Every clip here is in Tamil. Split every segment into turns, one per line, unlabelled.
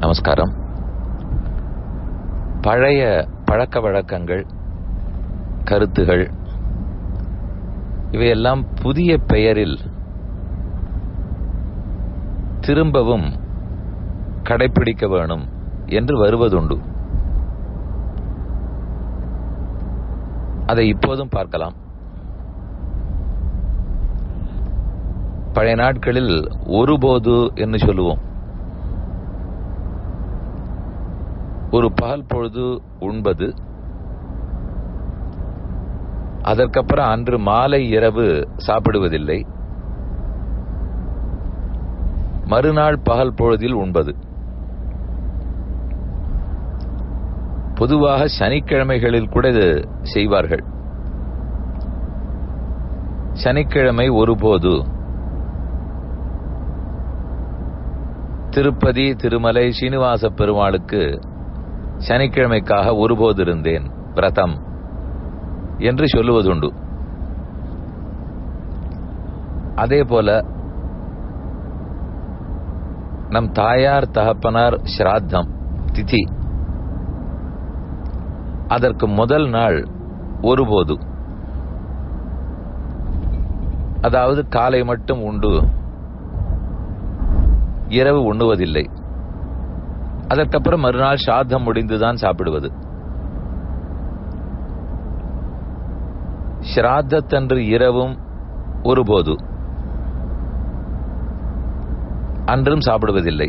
நமஸ்காரம் பழைய பழக்க வழக்கங்கள் கருத்துகள் இவையெல்லாம் புதிய பெயரில் திரும்பவும் கடைபிடிக்க வேணும் என்று வருவதுண்டு அதை இப்போதும் பார்க்கலாம் பழைய நாட்களில் ஒருபோது என்று சொல்லுவோம் ஒரு பகல் பொழுது உண்பது அதற்கப்புறம் அன்று மாலை இரவு சாப்பிடுவதில்லை மறுநாள் பகல் பொழுதில் உண்பது பொதுவாக சனிக்கிழமைகளில் கூட இது செய்வார்கள் சனிக்கிழமை ஒருபோது திருப்பதி திருமலை சீனிவாச பெருமாளுக்கு சனிக்கிழமைக்காக ஒருபோது இருந்தேன் விரதம் என்று சொல்லுவதுண்டு அதே போல நம் தாயார் தகப்பனார் ஸ்ராத்தம் திதி அதற்கு முதல் நாள் ஒருபோது அதாவது காலை மட்டும் உண்டு இரவு உண்ணுவதில்லை அதற்கப்புறம் மறுநாள் சாதம் முடிந்துதான் சாப்பிடுவது ஸ்ராத்தத்தன்று இரவும் ஒருபோது அன்றும் சாப்பிடுவதில்லை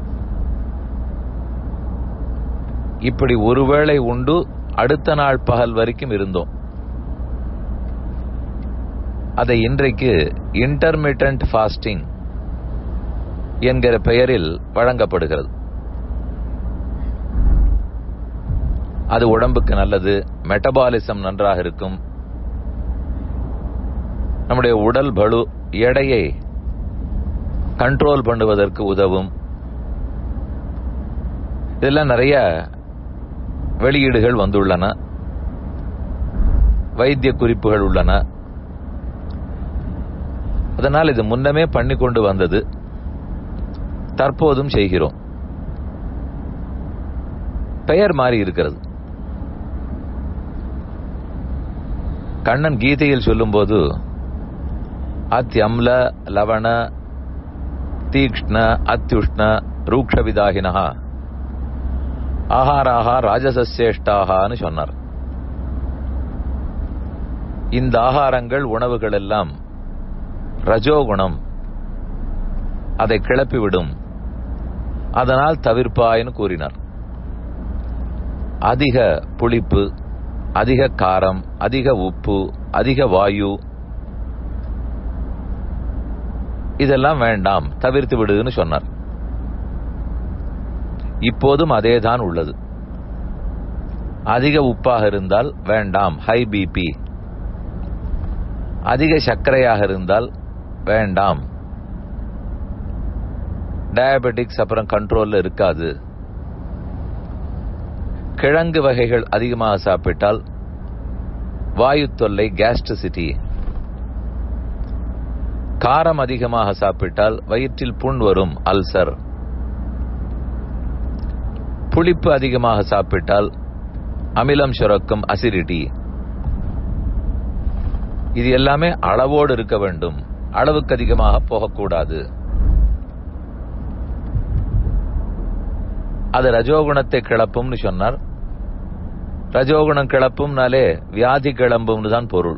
இப்படி ஒருவேளை உண்டு அடுத்த நாள் பகல் வரைக்கும் இருந்தோம் அதை இன்றைக்கு இன்டர்மீடியன்ட் ஃபாஸ்டிங் என்கிற பெயரில் வழங்கப்படுகிறது அது உடம்புக்கு நல்லது மெட்டபாலிசம் நன்றாக இருக்கும் நம்முடைய உடல் பலு எடையை கண்ட்ரோல் பண்ணுவதற்கு உதவும் இதெல்லாம் நிறைய வெளியீடுகள் வந்துள்ளன வைத்திய குறிப்புகள் உள்ளன அதனால் இது முன்னமே பண்ணி கொண்டு வந்தது தற்போதும் செய்கிறோம் பெயர் மாறி இருக்கிறது கண்ணன் கீதையில் சொல்லும்போது அத்யம்ல லவண தீக்ஷ்ண அத்யுஷ்ண ரூக்ஷவிதாகினா ஆஹாராக ராஜசசேஷ்டாகான்னு சொன்னார் இந்த ஆகாரங்கள் உணவுகள் எல்லாம் ரஜோகுணம் அதை கிளப்பிவிடும் அதனால் தவிர்ப்பாயின்னு கூறினார் அதிக புளிப்பு அதிக காரம் அதிக உப்பு அதிக வாயு இதெல்லாம் வேண்டாம் தவிர்த்து விடுன்னு சொன்னார் இப்போதும் அதேதான் உள்ளது அதிக உப்பாக இருந்தால் வேண்டாம் ஹை பிபி அதிக சர்க்கரையாக இருந்தால் வேண்டாம் டயபெட்டிக்ஸ் அப்புறம் கண்ட்ரோல்ல இருக்காது கிழங்கு வகைகள் அதிகமாக சாப்பிட்டால் வாயு தொல்லை கேஸ்ட்ரிசிட்டி காரம் அதிகமாக சாப்பிட்டால் வயிற்றில் புண் வரும் அல்சர் புளிப்பு அதிகமாக சாப்பிட்டால் அமிலம் சுரக்கும் அசிடிட்டி இது எல்லாமே அளவோடு இருக்க வேண்டும் அளவுக்கு அதிகமாக போகக்கூடாது அது ரஜோகுணத்தை கிளப்பும்னு சொன்னார் ரஜோகுணம் கிளப்பும்னாலே வியாதி கிளம்பும்னு தான் பொருள்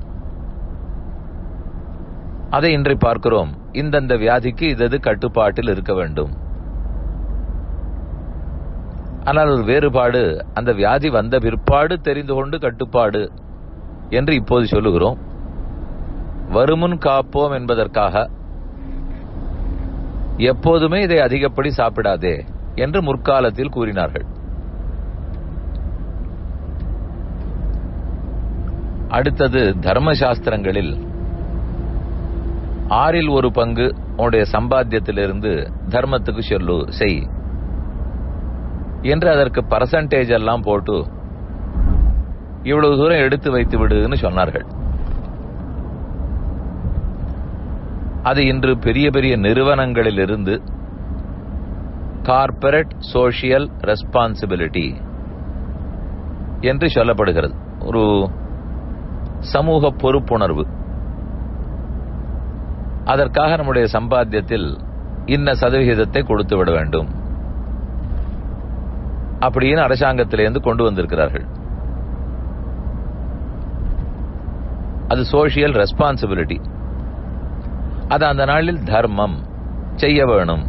அதை இன்றை பார்க்கிறோம் இந்தந்த வியாதிக்கு இதது கட்டுப்பாட்டில் இருக்க வேண்டும் ஆனால் ஒரு வேறுபாடு அந்த வியாதி வந்த பிற்பாடு தெரிந்து கொண்டு கட்டுப்பாடு என்று இப்போது சொல்லுகிறோம் வருமுன் காப்போம் என்பதற்காக எப்போதுமே இதை அதிகப்படி சாப்பிடாதே என்று முற்காலத்தில் கூறினார்கள் அடுத்தது தர்மசாஸ்திரங்களில் ஆறில் ஒரு பங்கு உன்னுடைய சம்பாத்தியத்திலிருந்து தர்மத்துக்கு சொல்லு செய் என்று அதற்கு பர்சன்டேஜ் எல்லாம் போட்டு இவ்வளவு தூரம் எடுத்து வைத்து விடுன்னு சொன்னார்கள் அது இன்று பெரிய பெரிய நிறுவனங்களில் இருந்து கார்ப்பரேட் சோஷியல் ரெஸ்பான்சிபிலிட்டி என்று சொல்லப்படுகிறது ஒரு சமூக பொறுப்புணர்வு அதற்காக நம்முடைய சம்பாத்தியத்தில் இன்ன சதவிகிதத்தை கொடுத்து விட வேண்டும் அப்படின்னு அரசாங்கத்திலிருந்து கொண்டு வந்திருக்கிறார்கள் அது சோஷியல் ரெஸ்பான்சிபிலிட்டி அது அந்த நாளில் தர்மம் செய்ய வேணும்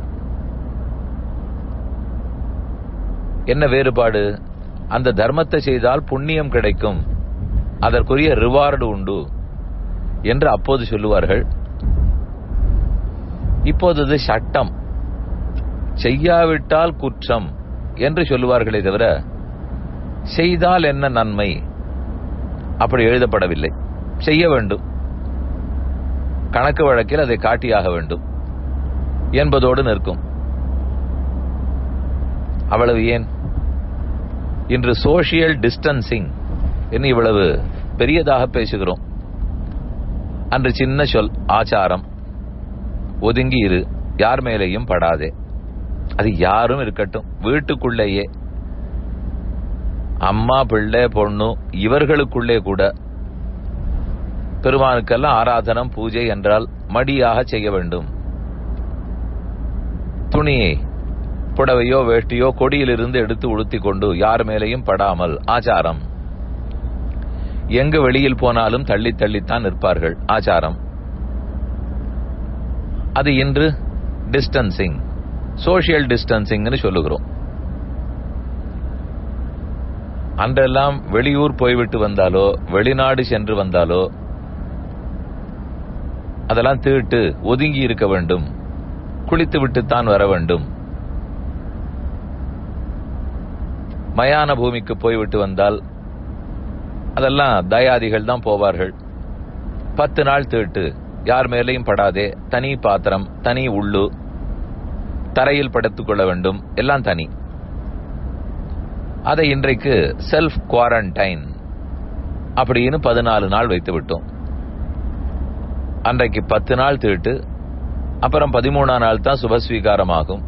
என்ன வேறுபாடு அந்த தர்மத்தை செய்தால் புண்ணியம் கிடைக்கும் அதற்குரிய ரிவார்டு உண்டு என்று அப்போது சொல்லுவார்கள் இப்போது இது சட்டம் செய்யாவிட்டால் குற்றம் என்று சொல்லுவார்களே தவிர செய்தால் என்ன நன்மை அப்படி எழுதப்படவில்லை செய்ய வேண்டும் கணக்கு வழக்கில் அதை காட்டியாக வேண்டும் என்பதோடு நிற்கும் அவ்வளவு ஏன் இன்று சோசியல் டிஸ்டன்சிங் என்று இவ்வளவு பெரியதாக பேசுகிறோம் அன்று சின்ன சொல் ஆச்சாரம் ஒதுங்கி இரு யார் மேலேயும் படாதே அது யாரும் இருக்கட்டும் வீட்டுக்குள்ளேயே அம்மா பிள்ளை பொண்ணு இவர்களுக்குள்ளே கூட பெருமானுக்கெல்லாம் ஆராதனம் பூஜை என்றால் மடியாக செய்ய வேண்டும் துணியை புடவையோ வேட்டியோ கொடியிலிருந்து எடுத்து உடுத்தி கொண்டு யார் மேலேயும் படாமல் ஆச்சாரம் எங்கு வெளியில் போனாலும் தள்ளி தள்ளித்தான் நிற்பார்கள் ஆச்சாரம் அது இன்று டிஸ்டன்சிங் சோசியல் டிஸ்டன்சிங்னு சொல்லுகிறோம் அன்றெல்லாம் வெளியூர் போய்விட்டு வந்தாலோ வெளிநாடு சென்று வந்தாலோ அதெல்லாம் தீட்டு ஒதுங்கி இருக்க வேண்டும் குளித்து விட்டுத்தான் வர வேண்டும் மயான பூமிக்கு போய்விட்டு வந்தால் அதெல்லாம் தயாதிகள் தான் போவார்கள் பத்து நாள் தீட்டு யார் மேலேயும் படாதே தனி பாத்திரம் தனி உள்ளு தரையில் படுத்துக் கொள்ள வேண்டும் எல்லாம் தனி அதை இன்றைக்கு செல்ஃப் குவாரண்டைன் அப்படின்னு பதினாலு நாள் வைத்து விட்டோம் அன்றைக்கு பத்து நாள் தீட்டு அப்புறம் பதிமூணாம் நாள் தான் சுபஸ்வீகாரமாகும்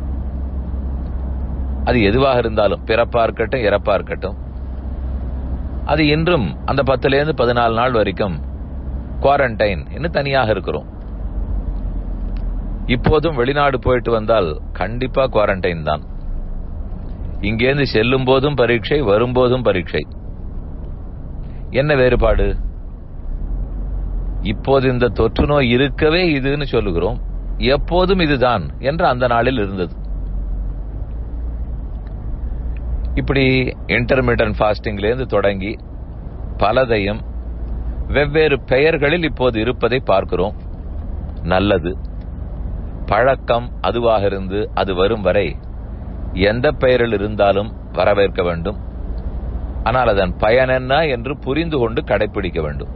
அது எதுவாக இருந்தாலும் பிறப்பா இருக்கட்டும் இறப்பா இருக்கட்டும் அது இன்றும் அந்த பத்துல இருந்து பதினாலு நாள் வரைக்கும் குவாரண்டைன் இன்னும் தனியாக இருக்கிறோம் இப்போதும் வெளிநாடு போயிட்டு வந்தால் கண்டிப்பா குவாரண்டைன் தான் இங்கேருந்து செல்லும் போதும் பரீட்சை வரும்போதும் பரீட்சை என்ன வேறுபாடு இப்போது இந்த தொற்று நோய் இருக்கவே இதுன்னு சொல்லுகிறோம் எப்போதும் இதுதான் என்று அந்த நாளில் இருந்தது இப்படி இன்டர்மீடியன் ஃபாஸ்டிங்ல இருந்து தொடங்கி பலதையும் வெவ்வேறு பெயர்களில் இப்போது இருப்பதை பார்க்கிறோம் நல்லது பழக்கம் அதுவாக இருந்து அது வரும் வரை எந்த பெயரில் இருந்தாலும் வரவேற்க வேண்டும் ஆனால் அதன் பயன் என்ன என்று புரிந்து கொண்டு கடைபிடிக்க வேண்டும்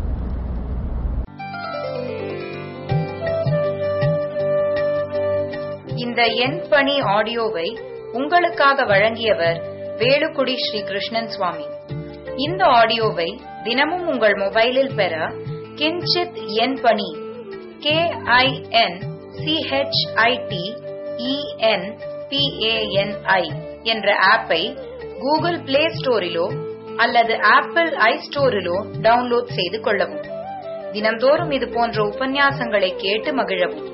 இந்த எண் பணி ஆடியோவை உங்களுக்காக வழங்கியவர் வேலுக்குடி ஸ்ரீ கிருஷ்ணன் சுவாமி இந்த ஆடியோவை தினமும் உங்கள் மொபைலில் பெற கிஞ்சித் எண் பணி கே ஐ என் சிஹெச்ஐடி இஎன் பிஏஎன்ஐ என்ற ஆப்பை கூகுள் பிளே ஸ்டோரிலோ அல்லது ஆப்பிள் ஐ ஸ்டோரிலோ டவுன்லோட் செய்து கொள்ளவும் தினம்தோறும் இது போன்ற உபன்யாசங்களை கேட்டு மகிழவும்